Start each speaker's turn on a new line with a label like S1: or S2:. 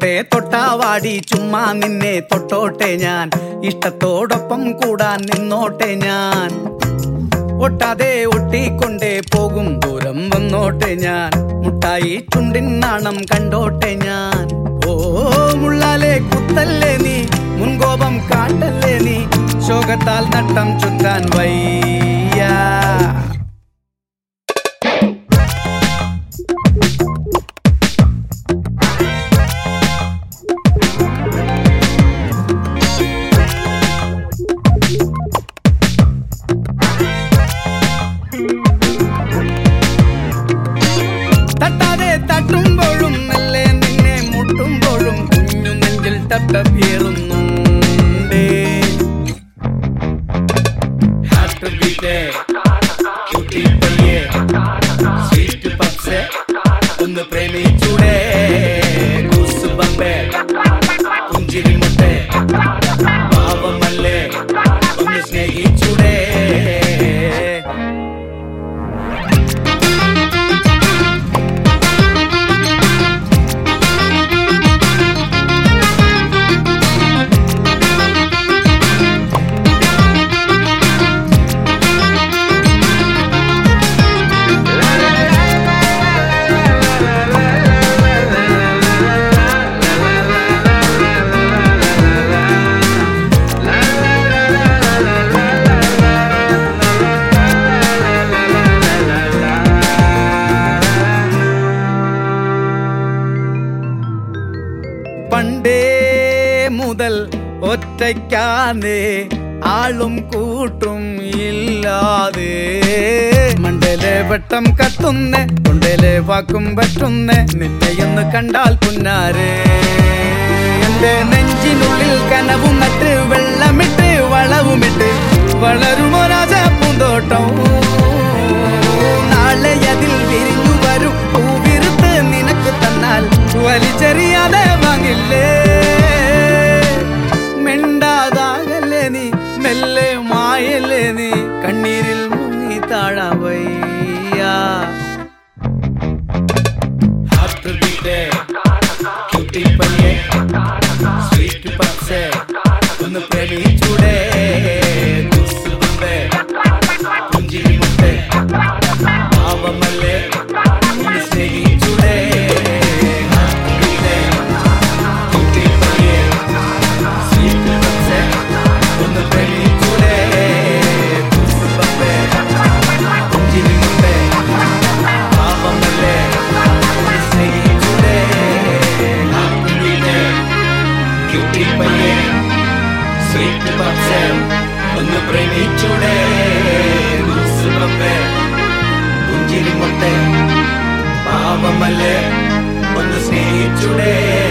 S1: തൊട്ടോട്ടെ തൊട്ടാവാടി ചുമ്മാ നിന്നെ തൊട്ടോട്ടെ ഞാൻ ഇഷ്ടത്തോടൊപ്പം കൂടാൻ നിന്നോട്ടെ ഞാൻ ഒട്ടാതെ ഒട്ടിക്കൊണ്ടേ പോകും ദൂരം വന്നോട്ടെ ഞാൻ മുട്ടായി ചുണ്ടിൻ നാണം കണ്ടോട്ടെ ഞാൻ ഓ മുള്ളാലെ കുത്തല്ലേ നീ മുൻകോപം കാട്ടല്ലേ നീ ശോകത്താൽ നട്ടം ചുറ്റാൻ വയ്യ തട്ടാതെ തട്ടുമ്പോഴും മെല്ലെ നിന്നെ മുട്ടുമ്പോഴും കുഞ്ഞു നെഞ്ചിൽ തട്ടപ്പേറുന്നുണ്ടേ ഹാർട്ട് ബീറ്റ് കുട്ടി പയ്യെ സ്വീറ്റ് പപ്സ് ഒന്ന് പ്രേമിച്ചൂടെ കൂസ് ബമ്പേ പുഞ്ചിരി മുട്ടെ പാവമല്ലേ ഒന്ന് സ്നേഹിച്ചൂടെ പണ്ടേ മുതൽ ഒറ്റയ്ക്കാതെ ആളും കൂട്ടും ഇല്ലാതെ മണ്ടയിലെ വെട്ടം കത്തുന്നേ തൊണ്ടയിലെ വാക്കും പറ്റുന്നേ നിന്നെ എന്ന് കണ്ടാൽ പുന്നാരെ എന്റെ നെഞ്ചിനുള്ളിൽ കനവും നട്ട് വെള്ളമിട്ട് വളവുമിട്ട് വളരുമോ രാജ പൂന്തോട്ടം നാളെ അതിൽ വിരിഞ്ഞു വരും പൂവിരുത്ത് നിനക്ക് തന്നാൽ വലിച്ചെറിയാതെ വാങ്ങില്ലേ മിണ്ടാതാകല്ലേ നീ മെല്ലെ മായല്ലേ നീ കണ്ണീരിൽ മുങ്ങി താഴവയ്യ ഹാർട്ട് ബീറ്റ് കുട്ടിപ്പയ്യെ സ്വീറ്റ് പപ്സ് ഒന്ന് പ്രേമിച്ചൂടെ കുസുമ്പേ പുഞ്ചിരി മുട്ടേ പാവമല്ലേ ഒന്ന് സ്നേഹിച്ചൂടെ ഹാർട്ട് ബീറ്റ് കുട്ടിപ്പയ്യെ സ്വീറ്റ് പപ്സ് ഒന്ന് പ്രേമിച്ചൂടെ കുസുമ്പേ പുഞ്ചിരി മുട്ടേ പാവമല്ലേ ഒന്ന് സ്നേഹിച്ചൂടെ ഹാർട്ട് ബീറ്റ് കുട്ടിപ്പയ്യെ സ്വീറ്റ് പപ്സ് ഒന്ന് പ്രേമിച്ചൂടെ കുസുമ്പേ പുഞ്ചിരി മുട്ടേ പാവമല്ലേ ഒന്ന് സ്നേഹിച്ചൂടെ